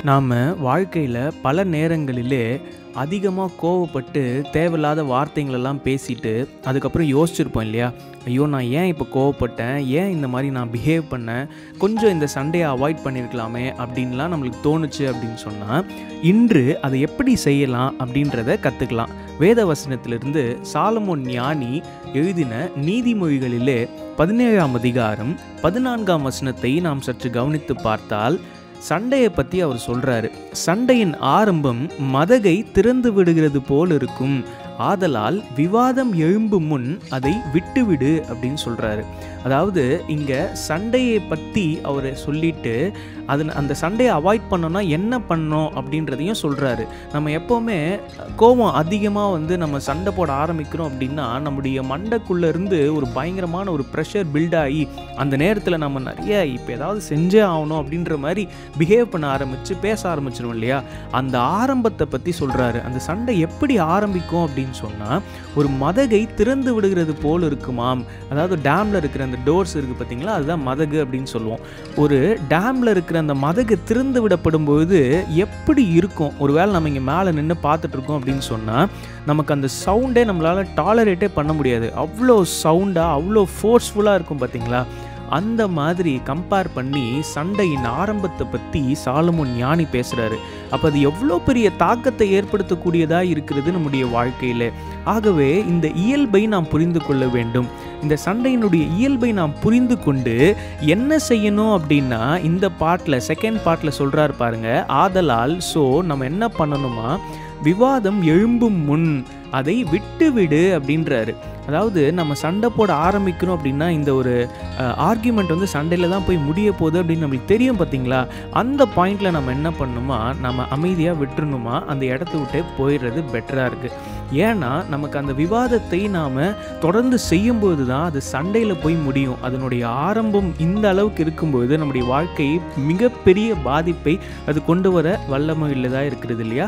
நாம் வாழ்க்கையில் பல நேரங்களிலே அதிகமாக கோவப்பட்டு தேவையில்லாத வார்த்தைங்களெல்லாம் பேசிட்டு அதுக்கப்புறம் யோசிச்சிருப்போம் இல்லையா ஐயோ நான் ஏன் இப்போ கோவப்பட்டேன் ஏன் இந்த மாதிரி நான் பிஹேவ் பண்ணேன் கொஞ்சம் இந்த சண்டையை அவாய்ட் பண்ணியிருக்கலாமே அப்படின்லாம் நம்மளுக்கு தோணுச்சு அப்படின்னு சொன்னால் இன்று அதை எப்படி செய்யலாம் அப்படின்றத கற்றுக்கலாம் வேத வசனத்திலிருந்து சாலமோன் ஞானி எழுதின நீதிமொழிகளிலே பதினேழாம் அதிகாரம் பதினான்காம் வசனத்தை நாம் சற்று கவனித்து பார்த்தால் சண்டையை பற்றி அவர் சொல்கிறாரு சண்டையின் ஆரம்பம் மதகை திறந்து விடுகிறது போல் இருக்கும் ஆதலால் விவாதம் எழும்பும் முன் அதை விட்டுவிடு அப்படின்னு சொல்கிறாரு அதாவது இங்கே சண்டையை பற்றி அவர் சொல்லிட்டு அது அந்த சண்டையை அவாய்ட் பண்ணோன்னா என்ன பண்ணோம் அப்படின்றதையும் சொல்கிறாரு நம்ம எப்போவுமே கோபம் அதிகமாக வந்து நம்ம சண்டை போட ஆரம்பிக்கிறோம் அப்படின்னா நம்முடைய மண்டைக்குள்ளே இருந்து ஒரு பயங்கரமான ஒரு ப்ரெஷர் பில்ட் ஆகி அந்த நேரத்தில் நம்ம நிறைய இப்போ ஏதாவது செஞ்சே ஆகணும் அப்படின்ற மாதிரி பிஹேவ் பண்ண ஆரம்பித்து பேச ஆரம்பிச்சிடும் இல்லையா அந்த ஆரம்பத்தை பற்றி சொல்கிறாரு அந்த சண்டை எப்படி ஆரம்பிக்கும் அப்படின்னு சொன்னால் ஒரு மதகை திறந்து விடுகிறது போல் இருக்குமாம் அதாவது டேமில் இருக்கிற அந்த டோர்ஸ் இருக்குது பார்த்தீங்களா அதுதான் மதகு அப்படின்னு சொல்லுவோம் ஒரு டேமில் இருக்கிற அந்த மதகு திறந்து விடப்படும் பொழுது எப்படி இருக்கும் ஒருவேளை நம்ம இங்கே மேலே நின்று பார்த்துட்டு இருக்கோம் அப்படின்னு சொன்னால் நமக்கு அந்த சவுண்டே நம்மளால் டாலரேட்டே பண்ண முடியாது அவ்வளோ சவுண்டாக அவ்வளோ ஃபோர்ஸ்ஃபுல்லாக இருக்கும் பார்த்தீங்களா அந்த மாதிரி கம்பேர் பண்ணி சண்டையின் ஆரம்பத்தை பற்றி சாலமோன் ஞானி பேசுகிறாரு அப்போ அது எவ்வளோ பெரிய தாக்கத்தை ஏற்படுத்தக்கூடியதாக இருக்கிறது நம்முடைய வாழ்க்கையில் ஆகவே இந்த இயல்பை நாம் புரிந்து கொள்ள வேண்டும் இந்த சண்டையினுடைய இயல்பை நாம் புரிந்து கொண்டு என்ன செய்யணும் அப்படின்னா இந்த பாட்டில் செகண்ட் பாட்டில் சொல்கிறாரு பாருங்க ஆதலால் ஸோ நம்ம என்ன பண்ணணுமா விவாதம் எழும்பும் முன் அதை விட்டுவிடு அப்படின்றாரு அதாவது நம்ம சண்டை போட ஆரம்பிக்கிறோம் அப்படின்னா இந்த ஒரு ஆர்கியூமெண்ட் வந்து சண்டையில் தான் போய் முடிய போகுது அப்படின்னு நம்மளுக்கு தெரியும் பார்த்தீங்களா அந்த பாயிண்டில் நம்ம என்ன பண்ணணுமா நம்ம அமைதியாக விட்டுறணுமா அந்த இடத்த விட்டே போயிடுறது பெட்டராக இருக்குது ஏன்னா நமக்கு அந்த விவாதத்தை நாம் தொடர்ந்து செய்யும்போது தான் அது சண்டையில் போய் முடியும் அதனுடைய ஆரம்பம் இந்த அளவுக்கு இருக்கும்போது நம்முடைய வாழ்க்கையை மிகப்பெரிய பாதிப்பை அது கொண்டு வர வல்லமை உள்ளதாக இருக்கிறது இல்லையா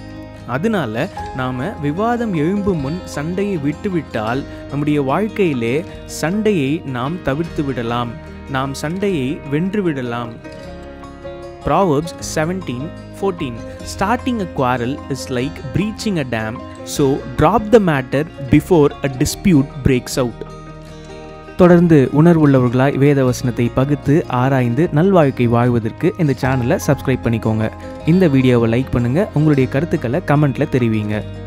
அதனால நாம் விவாதம் எழும்பும் முன் சண்டையை விட்டுவிட்டால் நம்முடைய வாழ்க்கையிலே சண்டையை நாம் தவிர்த்து விடலாம் நாம் சண்டையை வென்று விடலாம் proverbs seventeen fourteen starting a quarrel is like breaching a dam so drop the matter before a dispute breaks out தொடர்ந்து உணர்வுள்ளவர்களாய் வேத வசனத்தை பகுத்து ஆராய்ந்து நல்வாழ்க்கை வாழ்வதற்கு இந்த சேனலை சப்ஸ்கிரைப் பண்ணிக்கோங்க இந்த வீடியோவை லைக் பண்ணுங்கள் உங்களுடைய கருத்துக்களை கமெண்ட்டில் தெரிவிங்க